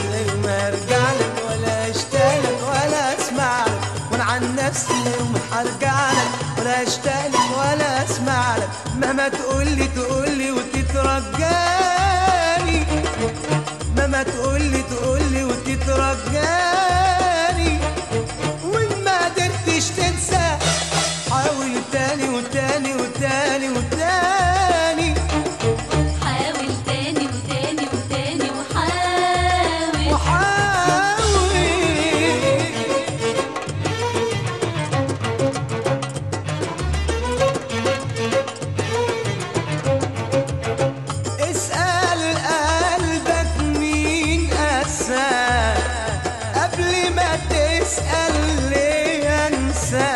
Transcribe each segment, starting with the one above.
يوم ارجع لك ولا اشتاق لك ولا اسمع لك وانا عن نفسي يوم هرجع لك ولا اشتاق لك ولا اسمع لك مهما تقولي تقولي وتترجاني مهما تقولي تقولي وتترجاني وان ما قدرتش تنسى حاول تاني وتاني وتاني وتاني حاول تاني وتاني وتاني وحاول وحاول اسأل قلبك مين أسى قبل ما تسأل ليه أنسى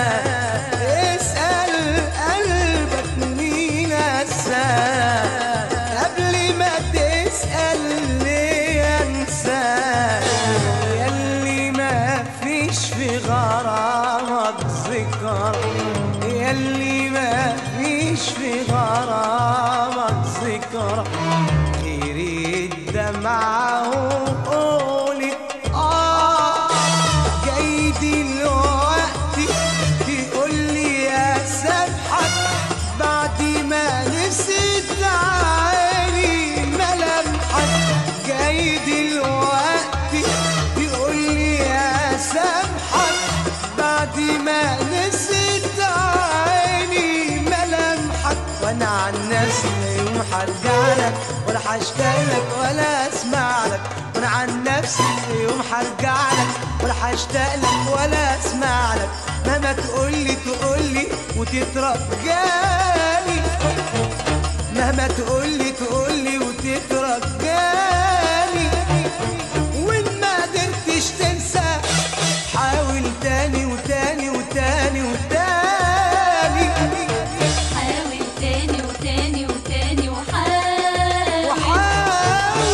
اسأل قلبك مين أسى قبل ما تسأل ليه أنسى ياللي ما فيش في غرامك ذكر ياللي ما فيش في غرامك ذكر غير الدمعة وقولت آه جاي دلوقتي تقول لي يا سبحك بعد ما نسيت عيني ملامحك جاي دلوقتي تقول لي يا سبحك بعد ما نسيت عيني ملامحك وانا عن نفسي لا يوم هرجع لك ولا هشتاق لك ولا اسمع لك وانا عن نفسي لا يوم هرجع لك ولا هشتاق لك ولا اسمع لك مهما تقولي تقولي وتترجاني مهما تقولي تقولي وتترجاني وان ما قدرتش تنسى حاول تاني وتاني وتاني وتاني حاول تاني وتاني وتاني وحاول وحاول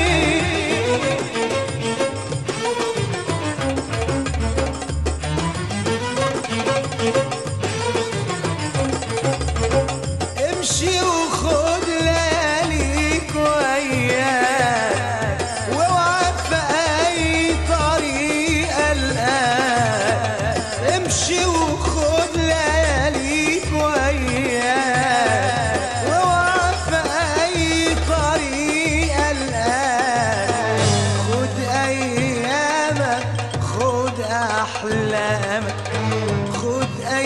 امشي وخد لياليك وياك واوعى في اي طريق الان امشي وخد لياليك وياك واوعى في اي طريق الان خد ايامك خد احلامك خد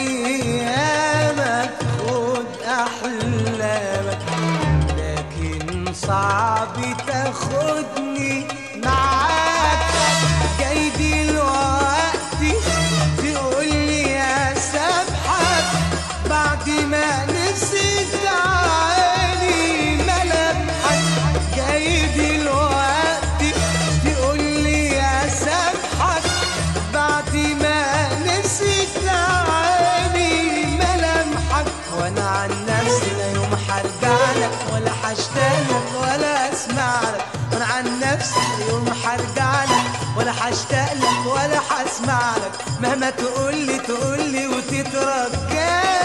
ايامك خد احلامك لكن صعب تاخدني معاك جاي دلوقتي تقول لي يا سبحك بعد ما نسيت عيني ملامحك جاي دلوقتي تقول لي يا سبحك بعد ما نسيت عيني ملامحك وانا عن نفسي لا يوم هرجع لك ولا هشتاق لك ولا اسمع لك وانا عن نفسي لا يوم هرجع لك ولا هشتاق لك ولا هسمع لك مهما تقولي تقولي وتترجاني